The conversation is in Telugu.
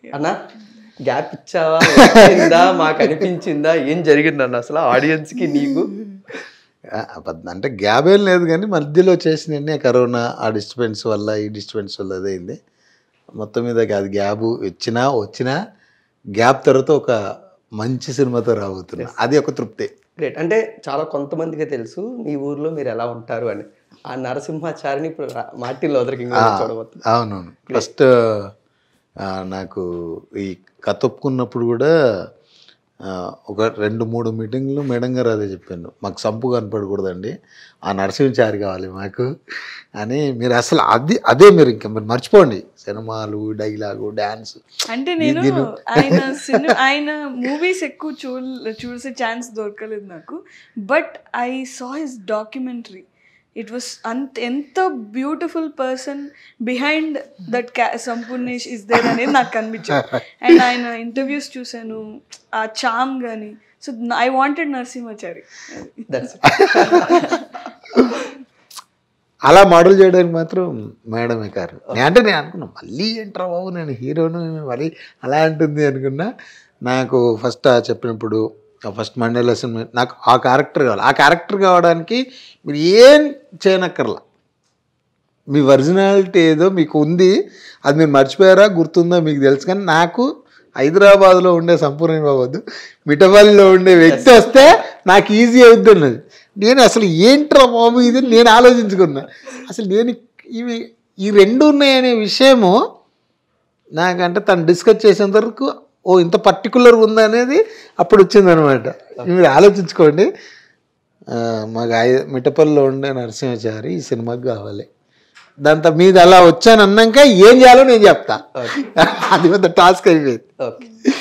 అన్న గ్యాప్ ఇచ్చావా వచ్చిందా మాకు అనిపించిందా ఏం జరిగిందన్న అసలు ఆడియన్స్ కి నీకు ఆ, అబద్ధం అంటే గ్యాప్ ఏం లేదు కానీ మధ్యలో చేసిన కరోనా ఆ డిస్టర్బెన్స్ వల్ల ఈ డిస్టర్బెన్స్ వల్ల అదైంది మొత్తం మీద అది గ్యాప్ వచ్చినా వచ్చినా గ్యాప్ తర్వాత ఒక మంచి సినిమాతో రాబోతున్నా అది ఒక తృప్తి గ్రేట్ అంటే చాలా కొంతమందికి తెలుసు నీ ఊర్లో మీరు ఎలా ఉంటారు అని ఆ నరసింహాచారిని ఇప్పుడు రా- మార్టిన్ లోదర్ కింగ్ చూడబోతుంది అవునవును ఫస్ట్ నాకు ఈ కథ ఒప్పుకున్నప్పుడు కూడా ఆ, ఒక రెండు మూడు మీటింగ్లు మేడం గారు అదే చెప్పాను మాకు సంపు కనపడకూడదండి ఆ నరసింహచారి కావాలి మాకు అని మీరు అసలు అది అదే మీరు ఇంకా మీరు మర్చిపోండి సినిమాలు డైలాగు డ్యాన్స్ అంటే నేను ఆయన సినిమా ఆయన మూవీస్ ఎక్కువ చూ చూసే ఛాన్స్ దొరకలేదు నాకు but I saw his documentary it was అంత ఎంత బ్యూటిఫుల్ పర్సన్ బిహైండ్ దట్ క్యా సంపూర్ణేష్ ఇస్ దేర్ అనేది నాకు కనిపించింది అండ్ ఆయన ఇంటర్వ్యూస్ చూశాను ఆ చామ్ కానీ so I wanted Narasimhachari that's అలా మోడల్ చేయడానికి మాత్రం మేడమే కారు నే- అంటే నేను అనుకున్నా మళ్ళీ ఏంట్రా బాబు నేను హీరోను మళ్ళీ అలా అంటుంది అనుకున్నా నాకు ఫస్ట్ చెప్పినప్పుడు ఫస్ట్ మండే లెసన్ నాకు ఆ క్యారెక్టర్ కావాలి ఆ క్యారెక్టర్ కావడానికి మీరు ఏం చేయనక్కర్లా మీ ఒరిజినాలిటీ ఏదో మీకు ఉంది అది మీరు మర్చిపోయారా గుర్తుందా మీకు తెలుసు కానీ నాకు హైదరాబాద్లో ఉండే సంపూర్ణ బాబు మిఠపల్లిలో ఉండే వ్యక్తి వస్తే నాకు ఈజీ అవుద్ది అన్నది నేను అసలు ఏంట్రా బాబు ఇది అని నేను ఆలోచించుకున్నా అసలు నేను ఇవి ఈ రెండు ఉన్నాయనే విషయము నాకంటే తను డిస్కస్ చేసేంత వరకు ఓ ఇంత పర్టికులర్ ఉందనేది అప్పుడు వచ్చిందనమాట మీరు ఆలోచించుకోండి ఆ, మాకు ఐ- మిఠపల్లిలో ఉండే నరసింహాచారి ఈ సినిమాకి కావాలి దాంతో మీద అలా వచ్చాను అన్నాక ఏం చేయాలో నేను చెప్తా అది పెద్ద టాస్క్ అయిపోయింది ఓకే